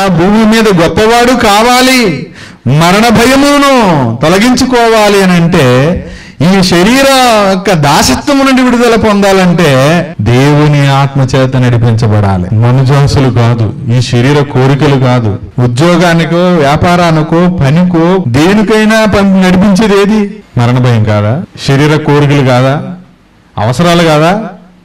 భూమి మీద గొప్పవాడు కావాలి మరణ భయమును తొలగించుకోవాలి అని అంటే ఈ శరీర యొక్క దాసత్వం నుండి విడుదల పొందాలంటే దేవుని ఆత్మ చేత నడిపించబడాలి మనుజాసులు కాదు ఈ శరీర కోరికలు కాదు ఉద్యోగానికో వ్యాపారానికో పనికో దేనికైనా పం- నడిపించేది ఏది మరణ భయం కాదా శరీర కోరికలు కాదా అవసరాలు కాదా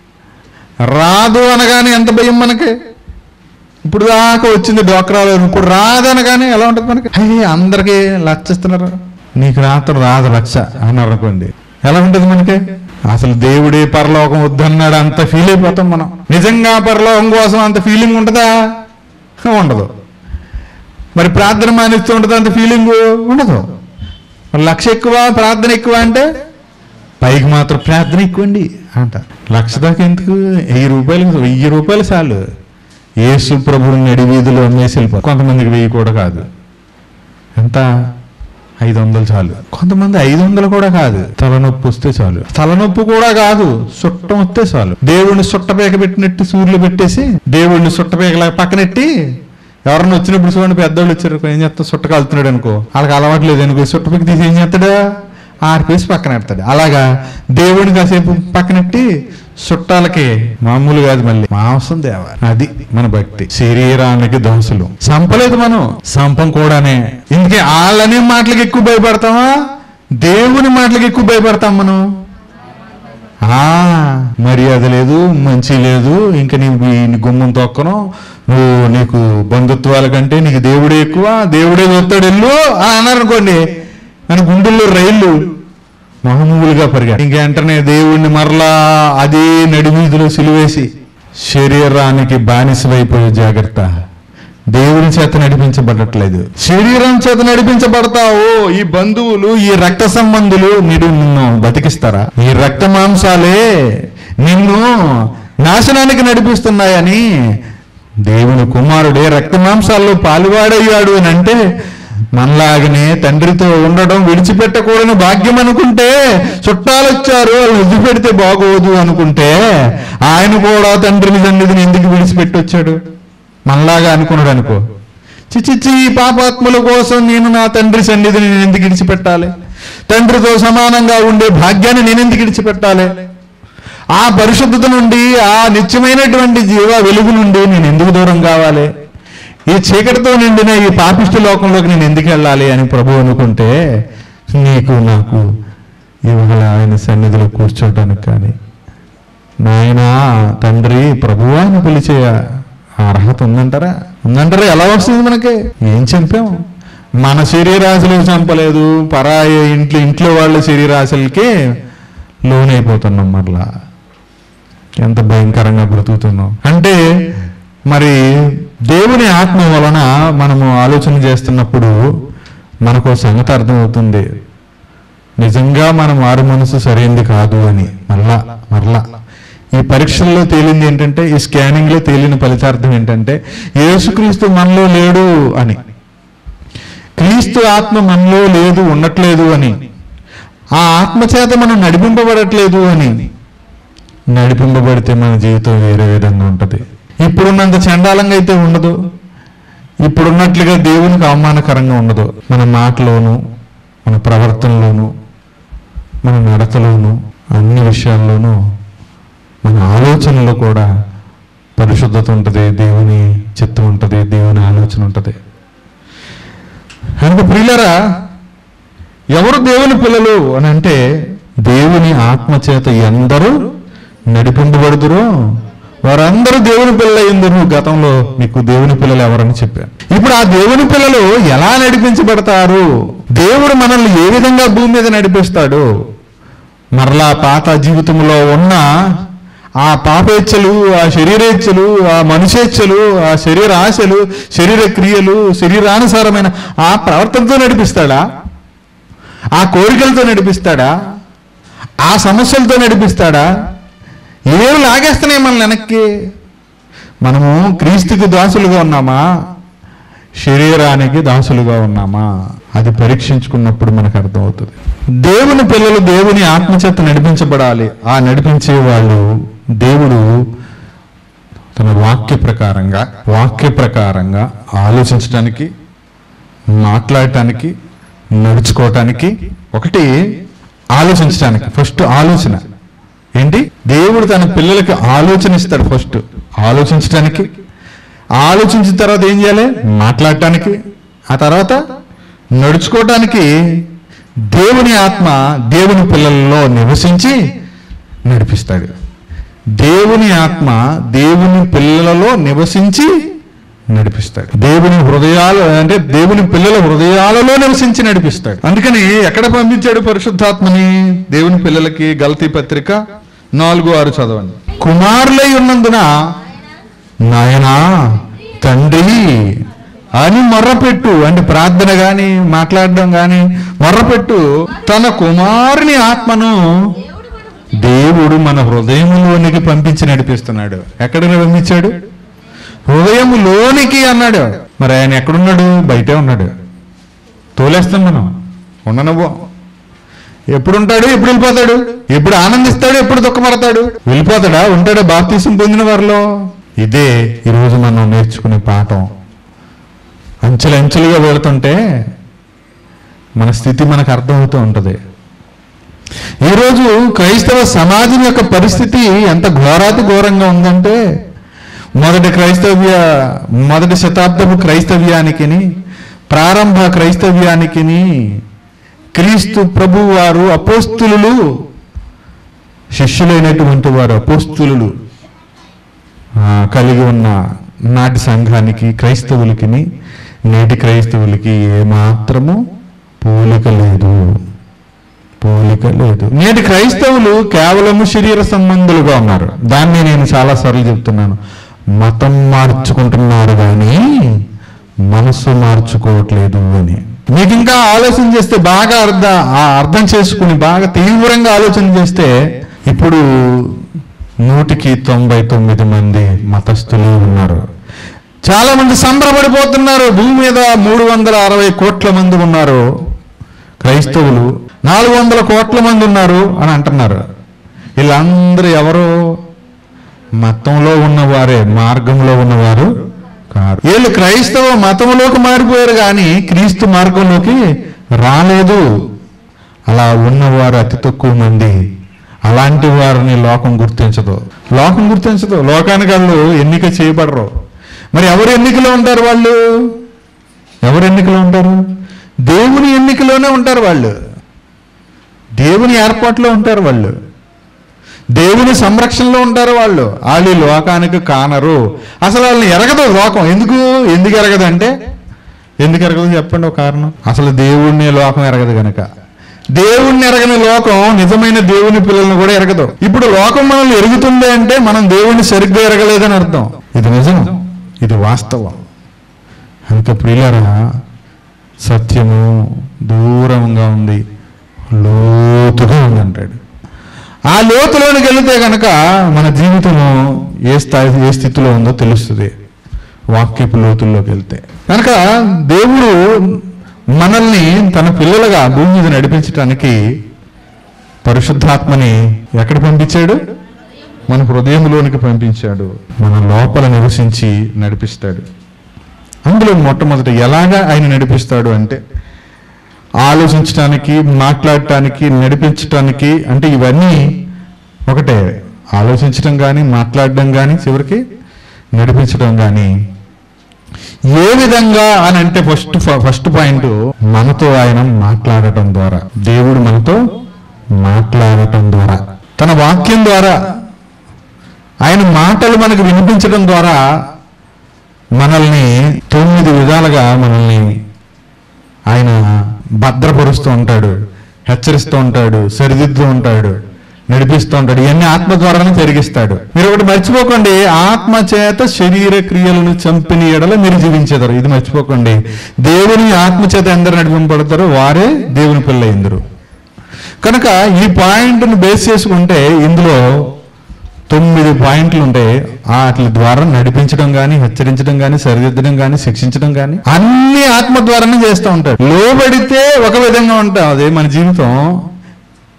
రాదు అనగానే ఎంత భయం మనకి ఇప్పుడు దాకా వచ్చింది డోక్రాలో ఇప్పుడు రాదనగానే ఎలా ఉంటుంది మనకి అయ్యి అందరికీ లక్ష ఇస్తున్నారు నీకు రాత్రం రాదు లక్ష అన్నారు అనుకోండి ఎలా ఉంటుంది మనకి అసలు దేవుడే పరలోకం వద్దన్నాడు అంత ఫీల్ అయిపోతాం మనం నిజంగా పరలోకం కోసం అంత ఫీలింగ్ ఉంటుందా ఉండదు మరి ప్రార్థన మానిస్తూ ఉంటుంది అంత ఫీలింగ్ ఉండదు మరి లక్ష ఎక్కువ ప్రార్థన ఎక్కువ అంటే పైకి మాత్రం ప్రార్థన ఎక్కువండి అంట లక్ష దాకా ఎందుకు వెయ్యి రూపాయలు వెయ్యి రూపాయలు చాలు యేసు ప్రభుని నడి వీధిలో అమ్మేసి వెళ్ళిపో కొంతమందికి వెయ్యి కూడా కాదు ఎంత ఐదు వందలు చాలు కొంతమంది ఐదు వందలు కూడా కాదు తలనొప్పి వస్తే చాలు తలనొప్పి కూడా కాదు సుట్టం వస్తే చాలు దేవుడిని సుట్టపేక పెట్టినట్టు సూర్యులు పెట్టేసి దేవుడిని సుట్టపేకలా పక్కనెట్టి ఎవరన్నా వచ్చినప్పుడు చూడండి పెద్దోళ్ళు వచ్చారు ఏం చేస్తా సుట్ట కాలుతున్నాడు అనుకో వాళ్ళకి అలవాటు లేదు అనుకో సుట్టపేక తీసి ఏం చేస్తాడు ఆర్పేసి పక్కన పెడతాడు అలాగా దేవుడిని కాసేపు పక్కనెట్టి చుట్టాలకి మామూలు కాదు మళ్ళీ మాంసం దేవాలి అది మన భక్తి శరీరానికి దోషులు సంపలేదు మనం సంపం కూడానే ఇందుకే వాళ్ళనే మాటలకి ఎక్కువ భయపడతామా దేవుని మాటలకి ఎక్కువ భయపడతాం మనం ఆ మర్యాద లేదు మంచి లేదు ఇంకా నీవు ఈ గుమ్మం తొక్కను నువ్వు నీకు బంధుత్వాల కంటే నీకు దేవుడే ఎక్కువ దేవుడే చూస్తాడు ఎల్లు అని అన్నారు అనుకోండి అని గుండెల్లో రైళ్ళు మామూలుగా పరిగా ఇంకెంటనే దేవుణ్ణి మరలా అదే నడిమీదిలో సిలువేసి శరీరానికి బానిసమైపోయే జాగ్రత్త దేవుని చేత నడిపించబడట్లేదు శరీరం చేత నడిపించబడతావు ఈ బంధువులు ఈ రక్త సంబంధులు నిన్ను నిన్ను బతికిస్తారా ఈ రక్త మాంసాలే నిన్ను నాశనానికి నడిపిస్తున్నాయని దేవుని కుమారుడే రక్త మాంసాల్లో పాలువాడయ్యాడు అని అంటే మనలాగనే తండ్రితో ఉండడం విడిచిపెట్టకూడని భాగ్యం అనుకుంటే చుట్టాలు వచ్చారు వాళ్ళు వదిలిపెడితే బాగోదు అనుకుంటే ఆయన కూడా తండ్రిని సన్నిధిని ఎందుకు విడిచిపెట్టి వచ్చాడు మనలాగా అనుకున్నాడు అనుకో చిచిచి ఈ పాపాత్ముల కోసం నేను నా తండ్రి సన్నిధిని నేను ఎందుకు విడిచిపెట్టాలి తండ్రితో సమానంగా ఉండే భాగ్యాన్ని నేను ఎందుకు విడిచిపెట్టాలి ఆ పరిశుద్ధత నుండి ఆ నిత్యమైనటువంటి జీవ వెలుగు నుండి నేను ఎందుకు దూరం కావాలి ఈ చీకటితో నిండిన ఈ పాపిష్టి లోకంలోకి నేను ఎందుకు వెళ్ళాలి అని ప్రభు అనుకుంటే నీకు నాకు ఇవాళ ఆయన సన్నిధిలో కూర్చోవడానికి కానీ నాయన తండ్రి ప్రభువా అని పిలిచే ఆ అర్హత ఉందంటారా ఉందంటారా ఎలా వస్తుంది మనకి ఏం చంపాం మన శరీరాశలు చంపలేదు పరాయి ఇంట్లో ఇంట్లో వాళ్ళ శరీరాశలకి లోనైపోతున్నాం మరలా ఎంత భయంకరంగా బ్రతుకుతున్నాం అంటే మరి దేవుని ఆత్మ వలన మనము ఆలోచన చేస్తున్నప్పుడు మనకు ఓ సంగతి అర్థమవుతుంది నిజంగా మన మారు మనసు సరైంది కాదు అని మరలా మరలా ఈ పరీక్షల్లో తేలింది ఏంటంటే ఈ స్కానింగ్ లో తేలిన ఫలితార్థం ఏంటంటే యేసుక్రీస్తు మనలో లేడు అని క్రీస్తు ఆత్మ మనలో లేదు ఉండట్లేదు అని ఆ ఆత్మ చేత మనం నడిపింపబడట్లేదు అని నడిపింపబడితే మన జీవితం వేరే విధంగా ఉంటది ఇప్పుడున్నంత చండాలంగా అయితే ఉండదు ఇప్పుడున్నట్లుగా దేవునికి అవమానకరంగా ఉండదు మన మాటలోను మన ప్రవర్తనలోను మన నడతలోను అన్ని విషయాల్లోనూ మన ఆలోచనలో కూడా పరిశుద్ధత ఉంటుంది దేవుని చిత్తం ఉంటుంది దేవుని ఆలోచన ఉంటుంది కనుక ప్రియులరా ఎవరు దేవుని పిల్లలు అని అంటే దేవుని ఆత్మ చేత ఎందరూ నడిపింపబడుదురో వారందరూ దేవుని పిల్లలు అయ్యిందరు గతంలో మీకు దేవుని పిల్లలు ఎవరని చెప్పాను ఇప్పుడు ఆ దేవుని పిల్లలు ఎలా నడిపించబడతారు దేవుడు మనల్ని ఏ విధంగా భూమి మీద నడిపిస్తాడు మరలా పాత జీవితంలో ఉన్న ఆ పాపేచ్ఛలు ఆ శరీరేచ్ఛలు ఆ మనుషేచ్ఛలు ఆ శరీర ఆశలు శరీర క్రియలు శరీరానుసారమైన ఆ ప్రవర్తనతో నడిపిస్తాడా ఆ కోరికలతో నడిపిస్తాడా ఆ సమస్యలతో నడిపిస్తాడా ఏవి లాగేస్తున్నాయి మన వెనక్కి మనము క్రీస్తుకి దాసులుగా ఉన్నామా శరీరానికి దాసులుగా ఉన్నామా అది పరీక్షించుకున్నప్పుడు మనకు అర్థమవుతుంది దేవుని పిల్లలు దేవుని ఆత్మచేత నడిపించబడాలి ఆ నడిపించే వాళ్ళు దేవుడు తన వాక్య ప్రకారంగా వాక్య ప్రకారంగా ఆలోచించడానికి మాట్లాడటానికి నడుచుకోవటానికి ఒకటి ఆలోచించడానికి ఫస్ట్ ఆలోచన ఏంటి దేవుడు తన పిల్లలకి ఆలోచన ఇస్తాడు ఫస్ట్ ఆలోచించడానికి ఆలోచించిన తర్వాత ఏం చేయాలి మాట్లాడటానికి ఆ తర్వాత నడుచుకోవటానికి దేవుని ఆత్మ దేవుని పిల్లల్లో నివసించి నడిపిస్తాడు దేవుని ఆత్మ దేవుని పిల్లలలో నివసించి నడిపిస్తాడు దేవుని హృదయాలు అంటే దేవుని పిల్లల హృదయాలలో నివసించి నడిపిస్తాడు అందుకని ఎక్కడ పంపించాడు పరిశుద్ధాత్మని దేవుని పిల్లలకి గలతీ పత్రిక నాలుగు ఆరు చదవండి కుమారులై ఉన్నందున నాయనా తండ్రి అని మొర్రపెట్టు అంటే ప్రార్థన గాని మాట్లాడడం గాని మొర్రపెట్టు తన కుమారుని ఆత్మను దేవుడు మన హృదయంలోనికి పంపించి నడిపిస్తున్నాడు ఎక్కడికి పంపించాడు హృదయంలోనికి అన్నాడు మరి ఆయన ఎక్కడున్నాడు బయటే ఉన్నాడు తోలేస్తాం మనం ఉండనవ్వం ఎప్పుడు ఉంటాడు ఎప్పుడు వెళ్ళిపోతాడు ఎప్పుడు ఆనందిస్తాడు ఎప్పుడు దుఃఖపడతాడు వెళ్ళిపోతాడా ఉంటాడా బాప్తీసం పొందిన వారిలో ఇదే ఈరోజు మనం నేర్చుకునే పాఠం అంచెలంచెలుగా వెళుతుంటే మన స్థితి మనకు అర్థమవుతూ ఉంటుంది ఈరోజు క్రైస్తవ సమాజం యొక్క పరిస్థితి ఎంత ఘోరాతి ఘోరంగా ఉందంటే మొదటి క్రైస్తవ్య మొదటి శతాబ్దపు క్రైస్తవ్యానికిని ప్రారంభ క్రైస్తవ్యానికిని క్రీస్తు ప్రభు వారు అపోస్తులు శిష్యులైనటువంటి వారు అపోస్తులు కలిగి ఉన్న నాటి సంఘానికి క్రైస్తవులకి నేటి క్రైస్తవులకి ఏమాత్రము పోలిక లేదు పోలిక లేదు నేటి క్రైస్తవులు కేవలము శరీర సంబంధులుగా ఉన్నారు దాన్ని నేను చాలా సార్లు చెప్తున్నాను మతం మార్చుకుంటున్నారు కానీ మనసు మార్చుకోవట్లేదు అని మీకు ఇంకా ఆలోచన చేస్తే బాగా అర్థం ఆ అర్థం చేసుకుని బాగా తీవ్రంగా ఆలోచన చేస్తే ఇప్పుడు నూటికి తొంభై తొమ్మిది మంది మతస్థులు ఉన్నారు చాలా మంది సంబరపడిపోతున్నారు భూమి మీద మూడు వందల అరవై కోట్ల మంది ఉన్నారు క్రైస్తవులు నాలుగు వందల కోట్ల మంది ఉన్నారు అని అంటున్నారు వీళ్ళందరూ ఎవరు మతంలో ఉన్నవారే మార్గంలో ఉన్నవారు కాదు వీళ్ళు క్రైస్తవ మతంలోకి మారిపోయారు కానీ క్రీస్తు మార్గంలోకి రాలేదు అలా ఉన్నవారు అతి తక్కువ మంది అలాంటి వారిని లోకం గుర్తించదు లోకం గుర్తించదు లోకానికి వాళ్ళు ఎన్నిక చేయబడరు మరి ఎవరు ఎన్నికలో ఉంటారు వాళ్ళు ఎవరు ఎన్నికలో ఉంటారు దేవుని ఎన్నికలోనే ఉంటారు వాళ్ళు దేవుని ఏర్పాట్లో ఉంటారు వాళ్ళు దేవుని సంరక్షణలో ఉంటారు వాళ్ళు వాళ్ళు ఈ లోకానికి కానరు అసలు వాళ్ళని ఎరగదు లోకం ఎందుకు ఎందుకు ఎరగదు అంటే ఎందుకు ఎరగదు చెప్పండి ఒక కారణం అసలు దేవుణ్ణి లోకం ఎరగదు గనక దేవుణ్ణి ఎరగని లోకం నిజమైన దేవుని పిల్లల్ని కూడా ఎరగదు ఇప్పుడు లోకం మనల్ని ఎరుగుతుంది అంటే మనం దేవుణ్ణి సరిగ్గా ఎరగలేదని అర్థం ఇది నిజం ఇది వాస్తవం అంత ప్రియులరా సత్యము దూరంగా ఉంది లోతుగా ఉంది అంటాడు ఆ లోతులోనికి వెళితే కనుక మన జీవితము ఏ స్థాయి ఏ స్థితిలో ఉందో తెలుస్తుంది వాక్యపు లోతుల్లోకి వెళ్తే కనుక దేవుడు మనల్ని తన పిల్లలుగా భూమి మీద నడిపించడానికి పరిశుద్ధాత్మని ఎక్కడ పంపించాడు మన హృదయంలోనికి పంపించాడు మన లోపల నివసించి నడిపిస్తాడు అందులో మొట్టమొదట ఎలాగా ఆయన నడిపిస్తాడు అంటే ఆలోచించటానికి మాట్లాడటానికి నడిపించటానికి అంటే ఇవన్నీ ఒకటే ఆలోచించడం కానీ మాట్లాడడం కానీ చివరికి నడిపించడం కానీ ఏ విధంగా అని అంటే ఫస్ట్ ఫస్ట్ పాయింట్ మనతో ఆయన మాట్లాడటం ద్వారా దేవుడు మనతో మాట్లాడటం ద్వారా తన వాక్యం ద్వారా ఆయన మాటలు మనకు వినిపించడం ద్వారా మనల్ని తొమ్మిది విధాలుగా మనల్ని ఆయన భద్రపరుస్తూ ఉంటాడు హెచ్చరిస్తూ ఉంటాడు సరిదిద్దుతూ ఉంటాడు నడిపిస్తూ ఉంటాడు ఇవన్నీ ఆత్మ ద్వారానే జరిగిస్తాడు మీరు ఒకటి మర్చిపోకండి ఆత్మ చేత శరీర క్రియలను చంపిన ఎడల మీరు జీవించేదారు ఇది మర్చిపోకండి దేవుని ఆత్మ చేత ఎందరు నడిపింపబడతారో వారే దేవుని పిల్ల ఎందరు కనుక ఈ పాయింట్ను బేస్ చేసుకుంటే ఇందులో తొమ్మిది పాయింట్లు ఉంటాయి వాటి ద్వారా నడిపించడం కానీ హెచ్చరించడం కానీ సరిదిద్దడం కానీ శిక్షించడం కానీ అన్ని ఆత్మ ద్వారానే చేస్తూ ఉంటాడు లోబడితే ఒక విధంగా ఉంటాం అదే మన జీవితం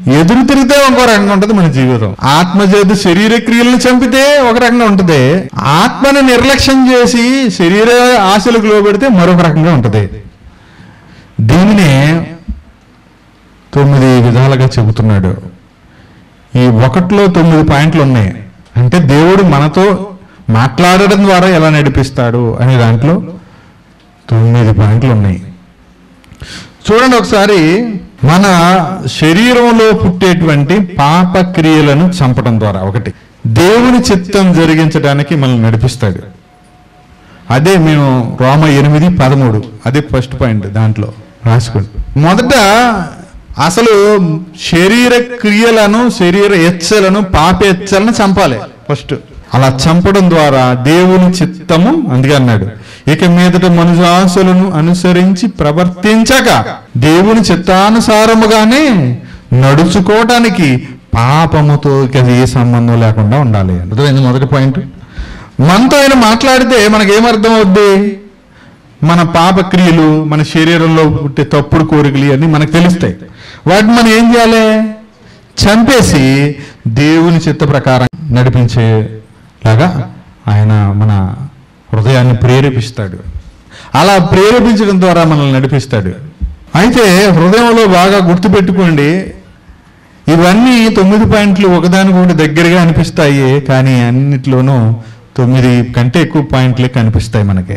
ఎదురు తిరిగితే ఇంకో రకంగా ఉంటుంది మన జీవితం ఆత్మ చేతి శరీర క్రియలను చంపితే ఒక రకంగా ఉంటుంది ఆత్మని నిర్లక్ష్యం చేసి శరీర ఆశలకు లోబెడితే మరొక రకంగా ఉంటుంది దీనినే తొమ్మిది విధాలుగా చెబుతున్నాడు ఈ ఒకటిలో తొమ్మిది పాయింట్లు ఉన్నాయి అంటే దేవుడు మనతో మాట్లాడడం ద్వారా ఎలా నడిపిస్తాడు అనే దాంట్లో తొమ్మిది పాయింట్లు ఉన్నాయి చూడండి ఒకసారి మన శరీరంలో పుట్టేటువంటి పాప క్రియలను చంపడం ద్వారా ఒకటి దేవుని చిత్తం జరిగించడానికి మనల్ని నడిపిస్తాడు అదే మేము రోమ ఎనిమిది పదమూడు అదే ఫస్ట్ పాయింట్ దాంట్లో రాసుకోండి మొదట అసలు శరీర క్రియలను శరీర ఎచ్చలను పాప ఎచ్చలను చంపాలి ఫస్ట్ అలా చంపడం ద్వారా దేవుని చిత్తము అందుకే అన్నాడు ఇక మీదట మనుషాసులను అనుసరించి ప్రవర్తించక దేవుని చిత్తానుసారముగానే నడుచుకోవటానికి పాపముతో ఇక ఏ సంబంధం లేకుండా ఉండాలి అర్థమైంది మొదటి పాయింట్ మనతో ఆయన మాట్లాడితే మనకేమర్థం అవుద్ది మన పాప క్రియలు మన శరీరంలో పుట్టే తప్పుడు కోరికలు అన్నీ మనకు తెలుస్తాయి వాటిని మనం ఏం చేయాలి చంపేసి దేవుని చిత్త ప్రకారం నడిపించేలాగా ఆయన మన హృదయాన్ని ప్రేరేపిస్తాడు అలా ప్రేరేపించడం ద్వారా మనల్ని నడిపిస్తాడు అయితే హృదయంలో బాగా గుర్తుపెట్టుకోండి ఇవన్నీ తొమ్మిది పాయింట్లు ఒకదానికొకటి దగ్గరగా అనిపిస్తాయి కానీ అన్నిట్లోనూ తొమ్మిది కంటే ఎక్కువ పాయింట్లే కనిపిస్తాయి మనకి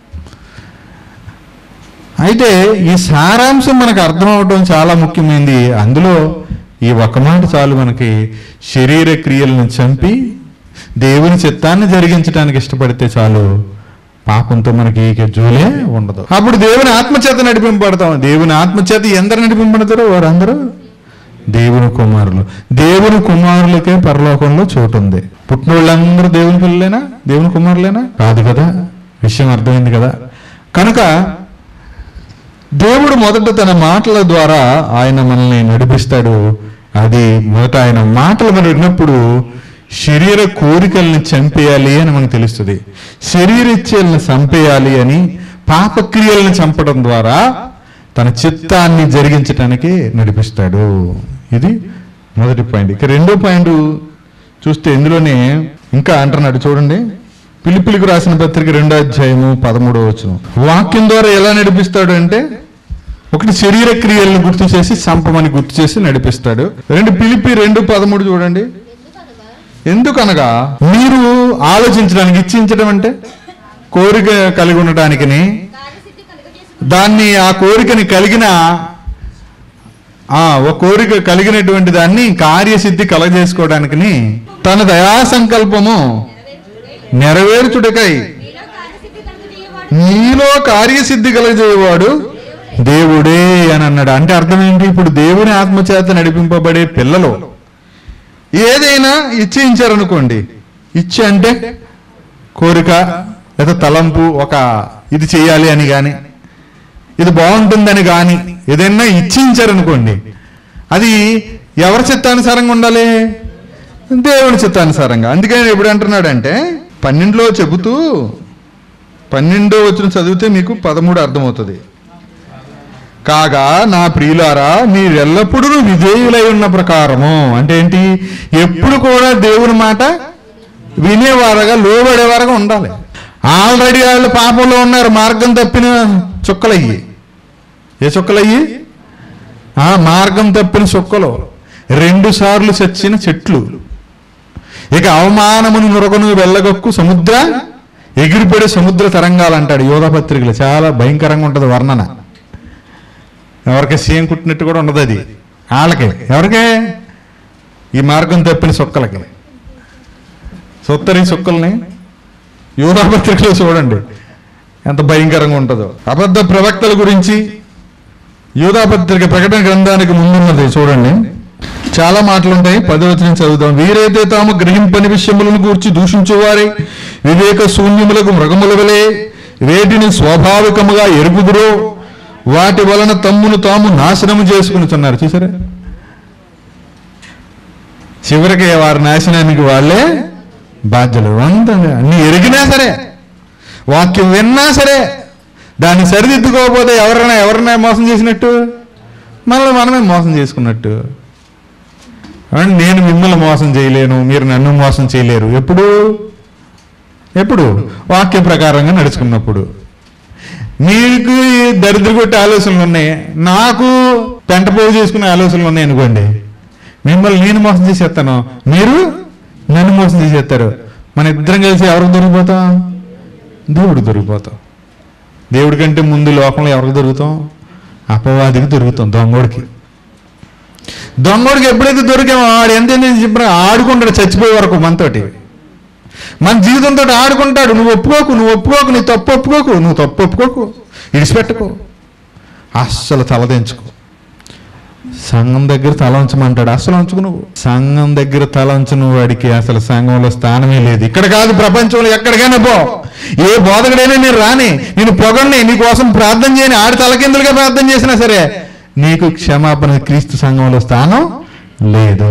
అయితే ఈ సారాంశం మనకు అర్థం అవడం చాలా ముఖ్యమైనది అందులో ఈ ఒక మాట చాలు మనకి శరీర క్రియలను చంపి దేవుని చిత్తాన్ని జరిగించడానికి ఇష్టపడితే చాలు పాపంతో మనకి ఇక జోలే ఉండదు అప్పుడు దేవుని ఆత్మచేత నడిపింపబడతాం దేవుని ఆత్మచేత ఎందరు నడిపింపబడతారో వారందరూ దేవుని కుమారులు దేవుని కుమారులకే పరలోకంలో చోటు ఉంది పుట్టిన వాళ్ళందరూ దేవుని పిల్లలేనా దేవుని కుమారులేనా కాదు కదా విషయం అర్థమైంది కదా కనుక దేవుడు మొదట తన మాటల ద్వారా ఆయన మనల్ని నడిపిస్తాడు అది మొదట ఆయన మాటలు మనం విన్నప్పుడు శరీర కోరికల్ని చంపేయాలి అని మనకు తెలుస్తుంది శరీరిచ్చల్ని చంపేయాలి అని పాపక్రియలను చంపడం ద్వారా తన చిత్తాన్ని జరిగించటానికి నడిపిస్తాడు ఇది మొదటి పాయింట్ ఇక రెండో పాయింట్ చూస్తే ఇందులోనే ఇంకా అంటున్నాడు చూడండి పిలిపిలికి రాసిన పత్రిక రెండో అధ్యాయము పదమూడో వచ్చిన వాక్యం ద్వారా ఎలా నడిపిస్తాడు అంటే ఒకటి శరీర క్రియలను గుర్తు చేసి సంపమని గుర్తు చేసి నడిపిస్తాడు రెండు పిలిపి రెండు పదమూడు చూడండి ఎందుకనగా మీరు ఆలోచించడానికి ఇచ్చించడం అంటే కోరిక కలిగి ఉండటానికిని కార్యసిద్ధి కలుగజేసి దాన్ని ఆ కోరికని కలిగిన ఆ ఒక కోరిక కలిగినటువంటి దాన్ని కార్యసిద్ధి కలగజేసుకోవడానికి తన దయా సంకల్పము నెరవేర్చుటకై మీలో కార్యసిద్ధి కలుగజేయవాడు నీలో కార్యసిద్ధి కలగజేయవాడు దేవుడే అని అన్నాడు అంటే అర్థం ఏంటి ఇప్పుడు దేవుని ఆత్మచేత నడిపింపబడే పిల్లలు ఏదైనా ఇచ్చేయించారనుకోండి ఇచ్చి అంటే కోరిక లేదా తలంపు ఒక ఇది చేయాలి అని కానీ ఇది బాగుంటుందని కానీ ఏదైనా ఇచ్చించారనుకోండి అది ఎవరి చిత్తానుసారంగా ఉండాలి దేవుని చిత్తానుసారంగా అందుకని ఎప్పుడు అంటున్నాడంటే పన్నెండులో చెబుతూ పన్నెండో వచ్చిన చదివితే మీకు పదమూడు అర్థమవుతుంది కాగా నా ప్రియులారా మీరెల్లప్పుడూ విధేయులై ఉన్న ప్రకారము అంటే ఏంటి ఎప్పుడు కూడా దేవుని మాట వినేవారుగా లోబడేవారుగా ఉండాలి ఆల్రెడీ వాళ్ళు పాపంలో ఉన్నారు మార్గం తప్పిన చుక్కలయ్యి ఏ చుక్కలయ్యి ఆ మార్గం తప్పిన చుక్కలు రెండు సార్లు చచ్చిన చెట్లు ఇక అవమానమును నురగను వెళ్ళగొక్కు సముద్ర ఎగిరిపడే సముద్ర తరంగాలు అంటాడు యోధా పత్రికలు చాలా భయంకరంగా ఉంటుంది వర్ణన ఎవరికి సీఎం కుట్టినట్టు కూడా ఉండదు అది వాళ్ళకి ఎవరికే ఈ మార్గం తప్పిన సుక్కలకి సుత్తరి సుక్కల్ని యోధా పత్రికలో చూడండి ఎంత భయంకరంగా ఉంటుందో అబద్ధ ప్రవక్తల గురించి యోధా పత్రిక ప్రకటన గ్రంథానికి ముందున్నది చూడండి చాలా మాటలు ఉంటాయి పదవచనం చదువుదాం వీరైతే తాము గ్రహింపని విషయములను గూర్చి దూషించువారై వివేక శూన్యములకు మృగముల వలె వేటిని స్వాభావికముగా ఎరుగుదురో వాటి వలన తమ్మును తాము నాశనము చేసుకునిచున్నారు చూసారా చివరికి వారి నాశనానికి వాళ్ళే బాధ్యులు అంత అన్ని ఎరిగినా సరే వాక్యం విన్నా సరే దాన్ని సరిదిద్దుకోకపోతే ఎవరైనా ఎవరైనా మోసం చేసినట్టు మనల్ని మనమే మోసం చేసుకున్నట్టు అండ్ నేను మిమ్మల్ని మోసం చేయలేను మీరు నన్ను మోసం చేయలేరు ఎప్పుడు ఎప్పుడు వాక్య ప్రకారంగా నడుచుకున్నప్పుడు మీకు ఈ దరిద్ర కొట్టే ఆలోచనలు ఉన్నాయి నాకు పెంట పోగు చేసుకునే ఆలోచనలు ఉన్నాయి అనుకోండి మిమ్మల్ని నేను మోసం చేసేస్తాను మీరు నన్ను మోసం చేసేస్తారు మన ఇద్దరం కలిసి ఎవరికి దొరికిపోతాం దేవుడు దొరికిపోతాం దేవుడి కంటే ముందు లోకంలో ఎవరికి దొరుకుతాం అపవాదికి దొరుకుతాం దొంగోడికి దొంగోడికి ఎప్పుడైతే దొరికామో ఆడు ఎంత చెప్పినా ఆడుకుంటాడు చచ్చిపోయే వరకు మనతోటి మన జీవితంతో ఆడుకుంటాడు నువ్వు ఒప్పుకోకు నువ్వు ఒప్పుకోకు నీ తప్పు ఒప్పుకోకు నువ్వు తప్పు ఒప్పుకోకు ఇడిచిపెట్టుకో అస్సలు తలదించుకో సంఘం దగ్గర తల ఉంచమంటాడు అసలు ఉంచుకు నువ్వు సంఘం దగ్గర తల ఉంచను వాడికి అసలు సంఘంలో స్థానమే లేదు ఇక్కడ కాదు ప్రపంచంలో ఎక్కడికైనా పో ఏ బోధకుడైనా నేను రాని నేను పొగడిని నీ కోసం ప్రార్థన చేయని ఆడి తలకిందులుగా ప్రార్థన చేసినా సరే నీకు క్షమాపణ క్రీస్తు సంఘంలో స్థానం లేదు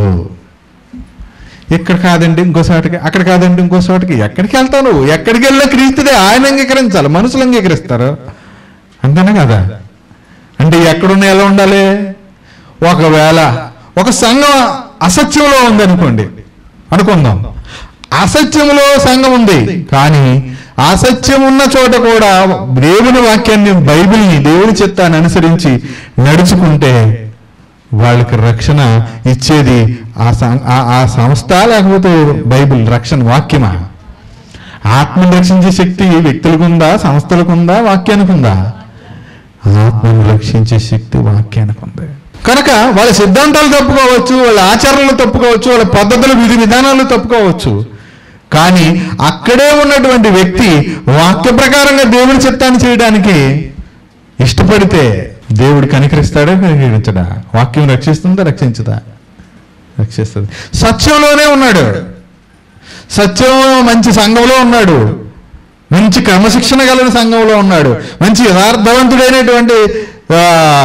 ఇక్కడ కాదండి ఇంకో చోటకి అక్కడ కాదండి ఇంకో చోటకి ఎక్కడికి వెళ్తావు నువ్వు ఎక్కడికి వెళ్ళినా క్రీస్తుదే ఆయన అంగీకరించాలి మనుషులు అంగీకరిస్తారు అంతేనా కదా అంటే ఎక్కడున్నా ఎలా ఉండాలి ఒకవేళ ఒక సంఘం అసత్యంలో ఉందనుకోండి అనుకుందాం అసత్యంలో సంఘం ఉంది కానీ అసత్యం ఉన్న చోట కూడా దేవుని వాక్యాన్ని బైబిల్ని దేవుని చిత్తాన్ని అనుసరించి నడుచుకుంటే వాళ్ళకి రక్షణ ఇచ్చేది ఆ సం- ఆ- ఆ సంస్థ లేకపోతే బైబిల్ రక్షణ వాక్యమా ఆత్మను రక్షించే శక్తి వ్యక్తులకు ఉందా సంస్థలకు ఉందా వాక్యానికి ఉందా ఆత్మను రక్షించే శక్తి వాక్యానికి ఉంది కనుక వాళ్ళ సిద్ధాంతాలు తప్పుకోవచ్చు వాళ్ళ ఆచరణలు తప్పుకోవచ్చు వాళ్ళ పద్ధతులు విధి విధానాలు తప్పుకోవచ్చు కానీ అక్కడే ఉన్నటువంటి వ్యక్తి వాక్య ప్రకారంగా దేవుని చిత్తాన్ని చేయడానికి ఇష్టపడితే దేవుడు కనికరిస్తాడా కనికరించడా వాక్యం రక్షిస్తుందా రక్షించదా రక్షిస్తుంది సత్యంలోనే ఉన్నాడు సత్యం మంచి సంఘంలో ఉన్నాడు మంచి క్రమశిక్షణ కలిగిన సంఘంలో ఉన్నాడు మంచి యథార్థవంతుడైనటువంటి ఆ,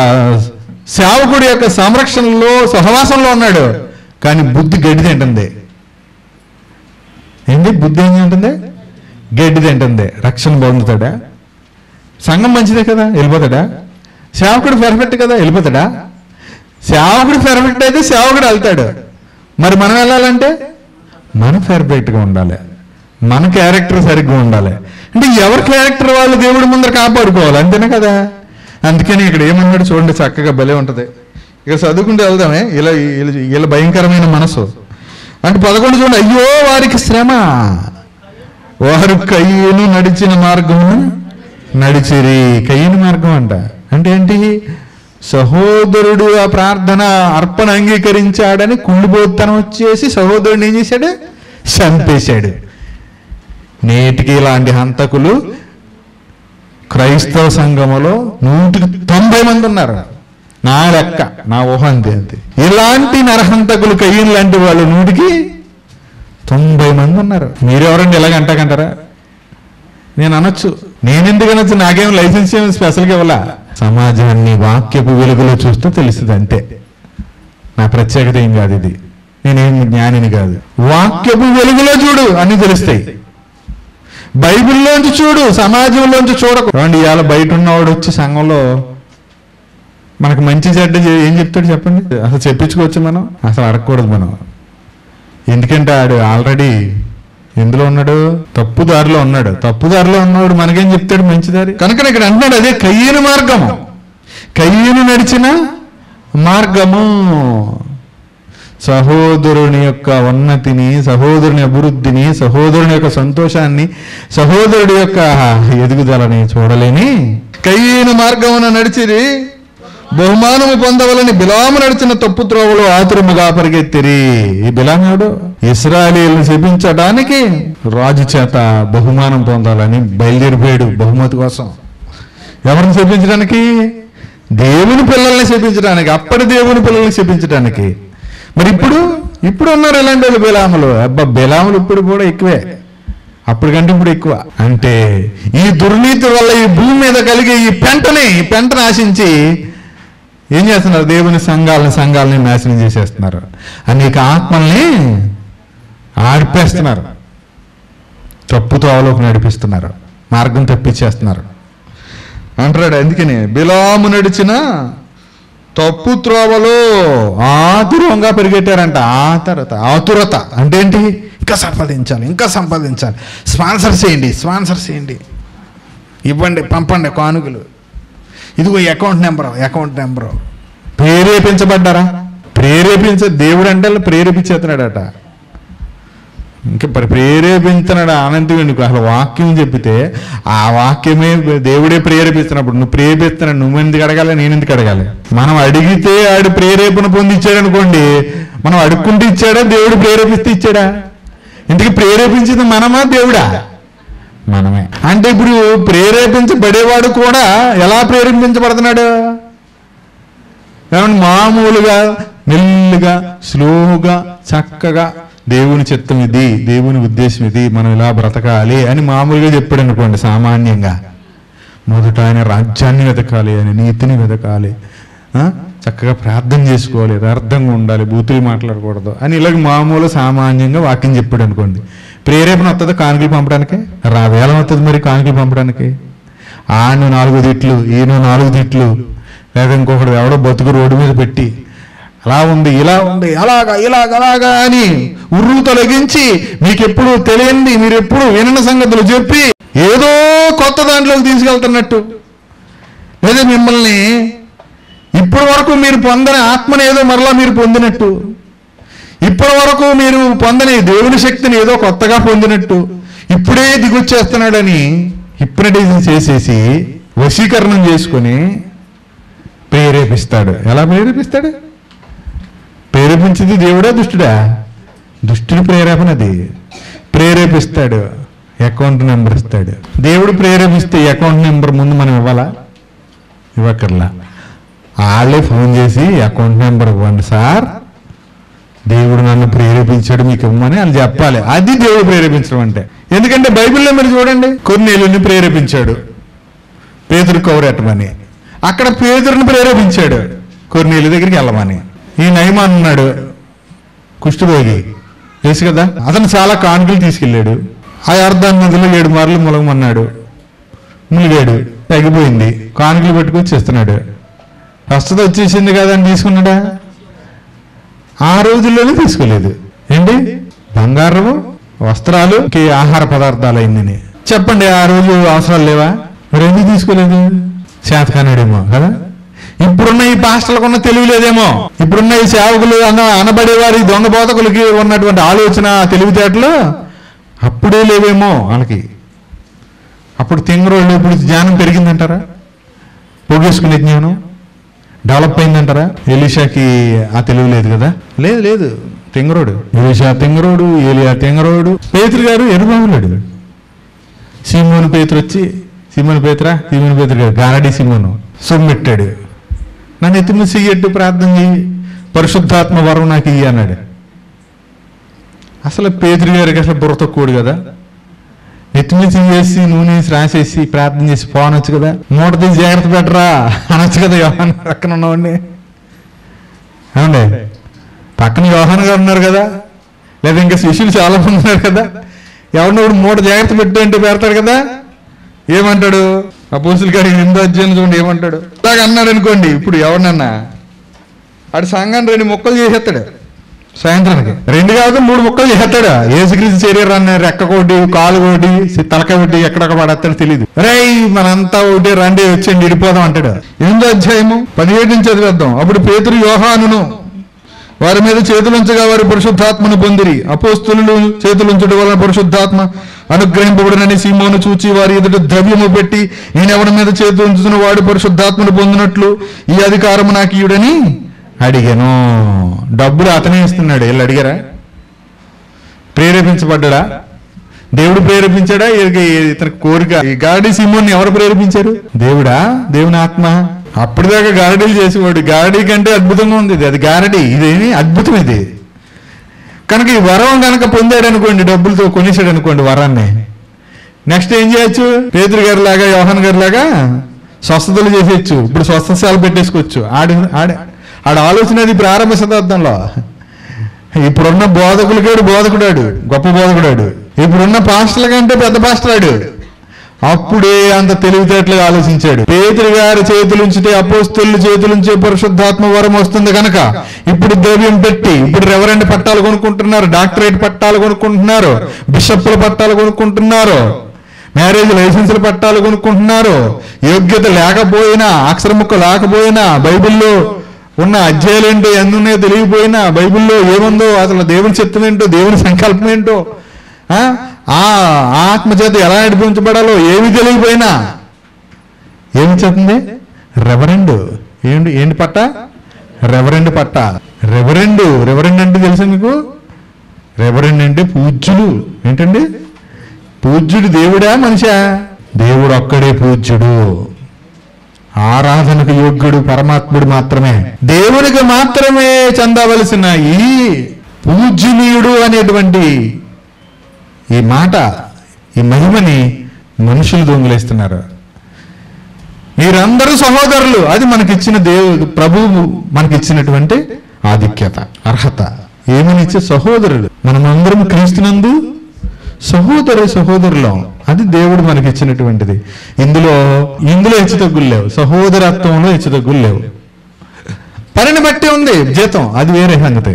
సేవకుడి యొక్క సంరక్షణలో సహవాసంలో ఉన్నాడు కానీ బుద్ధి గడ్డి తింటుంది ఏంటి బుద్ధి ఏం తింటుంది గడ్డి తింటుంది రక్షణ పొందుతాడా సంఘం మంచిదే కదా వెళ్ళిపోతాడా సేవకుడు పెర్ఫెక్ట్ కదా వెళ్ళిపోతాడా సేవకుడు పెర్ఫెక్ట్ అయితే సేవకుడు వెళ్తాడు మరి మనం వెళ్ళాలంటే మనం పెర్ఫెక్ట్గా ఉండాలి మన క్యారెక్టర్ సరిగ్గా ఉండాలి అంటే ఎవరి క్యారెక్టర్ వాళ్ళు దేవుడి ముందర కాపాడుకోవాలి అంతేనే కదా అందుకని ఇక్కడ ఏమన్నాడు చూడండి చక్కగా భలే ఉంటుంది ఇక చదువుకుంటూ వెళ్దామే ఇలా ఇలా- ఇలా భయంకరమైన మనసు అంటే పదకొండు చూడండి అయ్యో వారికి శ్రమ వారు కయ్యను నడిచిన మార్గము నడిచిరి కయ్యని మార్గం అంట అంటే ఏంటి సహోదరుడు ఆ ప్రార్థన అర్పణ అంగీకరించాడని కుళ్ళిపోతనం వచ్చేసి సహోదరుడిని ఏం చేశాడు చంపేశాడు నేటికి ఇలాంటి హంతకులు క్రైస్తవ సంఘములో నూటికి తొంభై మంది ఉన్నారు నా లెక్క నా ఊహ అంతే అంతే ఇలాంటి నరహంతకులు కయ్యన్ లాంటి వాళ్ళు నూటికి తొంభై మంది ఉన్నారు మీరెవరండి ఇలాగ అంటాకంటారా నేను అనొచ్చు నేనెందుకు అనొచ్చు నాకేం లైసెన్స్ ఏమి స్పెషల్గా ఇవ్వాలా సమాజాన్ని వాక్యపు వెలుగులో చూస్తే తెలుస్తుంది అంతే నా ప్రత్యేకత ఏం కాదు ఇది నేనేం జ్ఞానిని కాదు వాక్యపు వెలుగులో చూడు అన్ని తెలుస్తాయి బైబిల్లోంచి చూడు సమాజంలోంచి చూడకు ఏమండి ఇవాళ బయట ఉన్నవాడు వచ్చి సంఘంలో మనకు మంచి చెడ్డ చే- ఏం చెప్తాడు చెప్పండి అసలు చెప్పించుకోవచ్చు మనం అసలు అడగకూడదు మనం ఎందుకంటే ఆడు ఆల్రెడీ ఎందులో ఉన్నాడు తప్పు దారిలో ఉన్నాడు తప్పు దారిలో ఉన్నవాడు మనకేం చెప్తాడు మంచి దారి కనుక ఇక్కడ అంటున్నాడు అదే కయ్యను మార్గము కయ్యను నడిచిన మార్గము సహోదరుని యొక్క ఉన్నతిని సహోదరుని అభివృద్ధిని సహోదరుని యొక్క సంతోషాన్ని సహోదరుడి యొక్క ఎదుగుదలని చూడలేని కయ్యను మార్గమున నడిచిరి బహుమానము పొందవలని బిలాము నడిచిన తప్పు త్రోవలో ఆతురముగా పరిగెత్తిరి ఈ బిలాముడు ఇస్రాయలీలను శపించడానికి రాజు చేత బహుమానం పొందాలని బయలుదేరిపోయాడు బహుమతి కోసం ఎవరిని శపించడానికి దేవుని పిల్లల్ని శపించడానికి అప్పటి దేవుని పిల్లల్ని శపించడానికి మరి ఇప్పుడు ఇప్పుడు ఉన్నారు ఇలాంటి వాళ్ళు బిలాములు అబ్బా బిలాములు ఇప్పుడు కూడా ఎక్కువే అప్పటికంటే ఇప్పుడు ఎక్కువ అంటే ఈ దుర్నీతి వల్ల ఈ భూమి మీద కలిగే ఈ పెంటని ఈ పెంటను ఆశించి ఏం చేస్తున్నారు దేవుని సంఘాలని సంఘాలని నాశనం చేసేస్తున్నారు అనేక ఆత్మల్ని ఆడిపేస్తున్నారు తప్పుతో అవలోకి నడిపిస్తున్నారు మార్గం తప్పించేస్తున్నారు అంటాడు అందుకని బిలాము నడిచిన తప్పు త్రోవలో ఆతురంగా పరిగెట్టారంట ఆతరత ఆతురత అంటే ఏంటి ఇంకా సంపాదించాలి ఇంకా సంపాదించాలి స్పాన్సర్ చేయండి స్పాన్సర్ చేయండి ఇవ్వండి పంపండి కానుకలు ఇదిగో ఈ అకౌంట్ నెంబరు అకౌంట్ నెంబరు ప్రేరేపించబడ్డారా ప్రేరేపించ దేవుడు అంటే వాళ్ళు ప్రేరేపించేస్తున్నాడట ఇంకా ప్ర- ప్రేరేపించినాడు ఆనందం నీకు అసలు వాక్యం చెప్పితే ఆ వాక్యమే దేవుడే ప్రేరేపిస్తున్నప్పుడు నువ్వు ప్రేరేపిస్తున్నాడు నువ్వు ఎందుకు అడగాలి నేను ఎందుకు అడగాలి మనం అడిగితే ఆడు ప్రేరేపణ పొంది ఇచ్చాడు అనుకోండి మనం అడుక్కుంటూ ఇచ్చాడా దేవుడు ప్రేరేపిస్తే ఇచ్చాడా ఇందుకు ప్రేరేపించింది మనమా దేవుడా మనమే అంటే ఇప్పుడు ప్రేరేపించబడేవాడు కూడా ఎలా ప్రేరేపించబడుతున్నాడు ఏమన్నా మామూలుగా మెల్లిగా స్లోగా చక్కగా దేవుని చిత్తం ఇది దేవుని ఉద్దేశం ఇది మనం ఇలా బ్రతకాలి అని మామూలుగా చెప్పాడు అనుకోండి సామాన్యంగా మొదట ఆయన రాజ్యాన్ని వెతకాలి ఆయన నీతిని వెతకాలి ఆ? చక్కగా ప్రార్థన చేసుకోవాలి యథార్థంగా ఉండాలి బూతులు మాట్లాడకూడదు అని ఇలాగ మామూలు సామాన్యంగా వాక్యం చెప్పాడు అనుకోండి ప్రేరేపణ వస్తుంది కానుకలు పంపడానికి రా వేలం వస్తుంది మరి కానుకలు పంపడానికి ఆను నాలుగు తిట్లు ఈయన నాలుగు తిట్లు లేదా ఇంకొకడు ఎవడో బతుకు రోడ్డు మీద పెట్టి అలా ఉంది ఇలా ఉంది అలాగా ఇలాగ అలాగా అని ఉర్రు తొలగించి మీకు ఎప్పుడు తెలియంది మీరు ఎప్పుడు వినని సంగతులు చెప్పి ఏదో కొత్త దాంట్లోకి తీసుకెళ్తున్నట్టు లేదా మిమ్మల్ని ఇప్పటి వరకు మీరు పొందని ఆత్మని ఏదో మరలా మీరు పొందినట్టు ఇప్పటి వరకు మీరు పొందని దేవుని శక్తిని ఏదో కొత్తగా పొందినట్టు ఇప్పుడే దిగొచ్చేస్తున్నాడని హిప్నటైజం చేసేసి వశీకరణం చేసుకొని ప్రేరేపిస్తాడు ఎలా ప్రేరేపిస్తాడు ప్రేరేపించింది దేవుడా దుష్టుడా దుష్టుడి ప్రేరేపణ అది ప్రేరేపిస్తాడు అకౌంట్ నెంబర్ ఇస్తాడు దేవుడు ప్రేరేపిస్తే అకౌంట్ నెంబర్ ముందు మనం ఇవ్వాలా ఇవ్వకర్లా వాళ్ళే ఫోన్ చేసి అకౌంట్ నెంబర్ ఇవ్వండి సార్ దేవుడు నన్ను ప్రేరేపించాడు మీకు ఇవ్వమని వాళ్ళు చెప్పాలి అది దేవుడు ప్రేరేపించడం అంటే ఎందుకంటే బైబిల్లో మీరు చూడండి కొన్నేళ్ళని ప్రేరేపించాడు పేదరు కౌరెట్టమని అక్కడ పేదరుని ప్రేరేపించాడు కొన్నేళ్ళ దగ్గరికి వెళ్ళమని ఈ నయమాన్ ఉన్నాడు కుష్ఠరోగి తెలుసు కదా అతను చాలా కానుకలు తీసుకెళ్ళాడు ఆ అర్ధాన్ నదిలో ఏడు మార్లు ములగమన్నాడు ములిగాడు తగ్గిపోయింది కానుకలు పెట్టుకొని చేస్తున్నాడు స్వస్థత వచ్చేసింది కదా అని తీసుకున్నాడా ఆ రోజుల్లోనే తీసుకోలేదు ఏంటి బంగారము వస్త్రాలు కి ఆహార పదార్థాలు అయిందని చెప్పండి ఆ రోజు అవసరాలు లేవా మరి ఎందుకు తీసుకోలేదు శాతకానుడేమో కదా ఇప్పుడున్న ఈ పాస్టర్లకు ఉన్న తెలివి లేదేమో ఇప్పుడున్న ఈ సేవకులు అన్న అనబడేవారి దొంగ బోధకులకి ఉన్నటువంటి ఆలోచన తెలివితేటలు అప్పుడే లేవేమో వాళ్ళకి అప్పుడు తింగరోళ్ళు ఇప్పుడు జ్ఞానం పెరిగిందంటారా పోగేసుకునే జ్ఞానం డెవలప్ అయిందంటారా ఎలీషాకి ఆ తెలివి లేదు కదా లేదు లేదు తింగరోడు ఎలీషా తింగరోడు ఏలియా తింగరోడు పేతురు గారు ఎరుబాబులాడు సీమోను పేతురు వచ్చి సీమోను పేతురా సీమోను పేతురు గారు గారడి సీమోను సొమ్మెట్టాడు నన్ను ఎత్తున చెయ్యట్టు ప్రార్థన చెయ్యి పరిశుద్ధాత్మ వరం నాకు ఇయ్యి అన్నాడు అసలు పేతురు గారికి అసలు బుర్ర తక్కువడు కదా ఎత్తుమిచ్చి చేసి నూనె వేసి రాసేసి ప్రార్థన చేసి పోనొచ్చు కదా మూట తీసి జాగ్రత్త పెట్టరా అనొచ్చు కదా యోహాన్ పక్కన ఉన్నవాడిని ఏమండి పక్కన యోహాన్ గారు ఉన్నారు కదా లేదా ఇంకా శిష్యులు చాలా మంది ఉన్నారు కదా ఎవరినో ఒకడు మూట జాగ్రత్త పెట్టు అంటే పెడతాడు కదా ఏమంటాడు ఆ పోసులు గారి ఎనిమిదో అధ్యాయం చూడండి ఏమంటాడు అలాగ అన్నాడు అనుకోండి ఇప్పుడు ఎవరినన్నా ఆడు సంఘాన్ని రెండు మొక్కలు చేసేస్తాడు సాయంత్రానికి రెండు కాదు మూడు ముక్కలు చేస్తాడు ఏసుక్రీస్తు శరీరం అన్న రెక్క కోటి కాలు కోటి తలక కొట్టి ఎక్కడొక్క పడేస్తాడు తెలియదు రేయ్ మనంతా ఒకటి రండి వచ్చండి ఇడిపోదాం అంటాడు ఎనిమిదో అధ్యాయము పదిహేడు నుంచి చదివేద్దాం అప్పుడు పేతురు యోహానును వారి మీద చేతులుంచగా వారి పరిశుద్ధాత్మను పొందిరి అపోస్తులు చేతులుంచడం వలన పరిశుద్ధాత్మ అనుగ్రహింపబడినని సీమోను చూచి వారి ఎదుట ద్రవ్యము పెట్టి నేను ఎవరి మీద చేతులు ఉంచుతున్న వాడు పరిశుద్ధాత్మను పొందినట్లు ఈ అధికారము నాకు ఇయుడని అడిగాను డబ్బులు అతనే ఇస్తున్నాడు వీళ్ళు అడిగారా ప్రేరేపించబడ్డా దేవుడు ప్రేరేపించాడా ఈయనకి ఇతని కోరిక ఈ గారడీ సింహుని ఎవరు ప్రేరేపించారు దేవుడా దేవుని ఆత్మ అప్పటిదాకా గారడీలు చేసేవాడు గారడీ కంటే అద్భుతంగా ఉంది ఇది అది గారడీ ఇదేమి అద్భుతం ఇది కనుక ఈ వరం కనుక పొందాడు అనుకోండి డబ్బులతో కొనేసాడు అనుకోండి వరాన్ని నెక్స్ట్ ఏం చేయొచ్చు పేదరు గారి లాగా యోహన్ గారి లాగా స్వస్థతలు చేసేయచ్చు ఇప్పుడు స్వస్థశాలు పెట్టేసుకోవచ్చు ఆడి ఆడ ఆడ ఆలోచన అది ప్రారంభ శతాబ్దంలో ఇప్పుడున్న బోధకులకేడు బోధకుడాడు గొప్ప బోధకుడాడు ఇప్పుడున్న పాస్టర్ల కంటే పెద్ద పాస్టర్ ఆడు అప్పుడే అంత తెలివితేటలుగా ఆలోచించాడు పేతురు గారి చేతులుంచితే అపోస్తుల చేతులుంచే పరిశుద్ధాత్మ వరం వస్తుంది కనుక ఇప్పుడు ద్రవ్యం పెట్టి ఇప్పుడు రెవరెండ్ పట్టాలు కొనుక్కుంటున్నారు డాక్టరేట్ పట్టాలు కొనుక్కుంటున్నారు బిషప్ల పట్టాలు కొనుక్కుంటున్నారు మ్యారేజ్ లైసెన్సుల పట్టాలు కొనుక్కుంటున్నారు యోగ్యత లేకపోయినా అక్షరముక్క లేకపోయినా బైబిల్లో ఉన్న అధ్యాయులు ఏంటో ఎన్ని ఉన్నాయో తెలియకపోయినా బైబిల్లో ఏముందో అసలు దేవుని చిత్తం ఏంటో దేవుని సంకల్పం ఏంటో ఆ ఆ ఆత్మ చేత ఎలా నడిపించబడాలో ఏమి తెలియకపోయినా ఏమి చెప్తుంది రెవరెండ్ ఏంటి ఏంటి పట్ట రెవరెండ్ పట్ట రెవరెండ్ రెవరెండ్ అంటే తెలుసా మీకు రెవరెండ్ అంటే పూజ్యుడు ఏంటండి పూజ్యుడు దేవుడా మనిషా దేవుడు ఒక్కడే పూజ్యుడు ఆరాధనకు యోగ్యుడు పరమాత్ముడు మాత్రమే దేవునికి మాత్రమే చెందవలసిన ఈ పూజనీయుడు అనేటువంటి ఈ మాట ఈ మహిమని మనుషులు దొంగిలేస్తున్నారు మీరందరూ సహోదరులు అది మనకిచ్చిన దేవుడు ప్రభువు మనకిచ్చినటువంటి ఆధిక్యత అర్హత ఏమని ఇచ్చే సహోదరులు మనమందరం క్రీస్తునందు సహోదరు సహోదరులం అది దేవుడు మనకి ఇచ్చినటువంటిది ఇందులో ఇందులో హెచ్చుతగ్గులు లేవు సహోదరత్వంలో హెచ్చుతగ్గులు లేవు పనిని బట్టి ఉంది జీతం అది వేరే సంగతి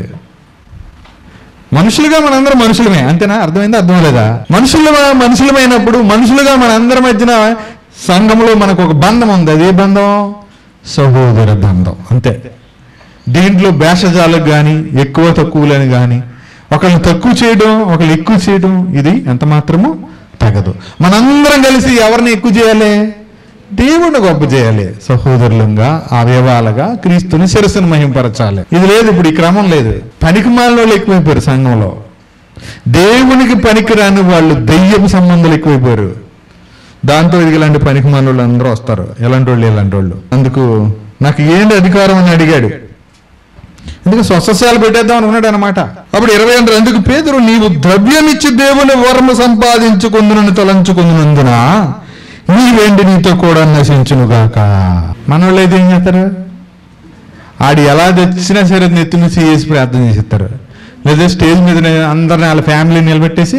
మనుషులుగా మనందరం మనుషులమే అంతేనా అర్థమైందా అర్థం లేదా మనుషులు మనుషులమైనప్పుడు మనుషులుగా మనందరి మధ్యన సంఘంలో మనకు ఒక బంధం ఉంది అదే బంధం సహోదర బంధం అంతే దీంట్లో భేషజాలకు కానీ ఎక్కువ తక్కువలని కానీ ఒకళ్ళని తక్కువ చేయడం ఒకళ్ళు ఎక్కువ చేయడం ఇది ఎంత మాత్రము తగదు మనందరం కలిసి ఎవరిని ఎక్కువ చేయాలి దేవుణ్ణి గొప్ప చేయాలి సహోదరులంగా అవయవాలుగా క్రీస్తుని శిరస్సును మహింపరచాలి ఇది లేదు ఇప్పుడు ఈ క్రమం లేదు పనికి మాలలో ఎక్కువైపోయారు సంఘంలో దేవునికి పనికిరాని వాళ్ళు దెయ్యపు సంబంధాలు ఎక్కువైపోయారు దాంతో ఇది ఇలాంటి పనికి మాలలో అందరూ వస్తారు ఎలాంటి వాళ్ళు ఇలాంటి వాళ్ళు అందుకు నాకు ఏంటి అధికారం అని అడిగాడు ఎందుకు స్వస్థశాలు పెట్టేద్దాం అనుకున్నాడు అనమాట అప్పుడు ఇరవై రెండు ఎందుకు పేదరు నీవు ద్రవ్యమిచ్చి దేవుని వరము సంపాదించుకుందునని తలంచుకుందునందున నీవేంటి నీతో కూడా నశించునుగాక మనోళ్ళు అయితే ఏం చేస్తారు ఆడు ఎలా తెచ్చినా సరే నెత్తి నుంచి చేసి ప్రార్థన చేసేస్తారు లేదా స్టేజ్ మీద అందరిని వాళ్ళ ఫ్యామిలీని నిలబెట్టేసి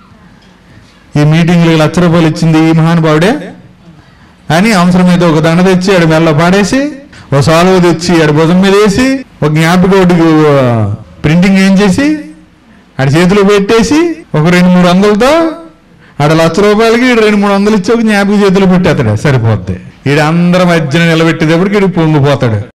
ఈ మీటింగ్లో లక్ష రూపాయలు ఇచ్చింది ఈ మహానుభావుడే అని అవసరం అయితే ఒక దండ తెచ్చి ఆడు మెల్ల పాడేసి ఒక సాలువ తెచ్చి ఆడు భుజం మీద వేసి ఒక జ్ఞాపక ఒకటి ప్రింటింగ్ ఏం చేసి ఆడి చేతిలో పెట్టేసి ఒక రెండు మూడు వందలతో ఆడ లక్ష రూపాయలకి ఈడు రెండు మూడు వందలు ఇచ్చి ఒక జ్ఞాపక చేతిలో పెట్టేస్తాడు సరిపోద్ది ఈడు అందరం మధ్యన నిలబెట్టేటప్పటికి ఈడు పొంగిపోతాడు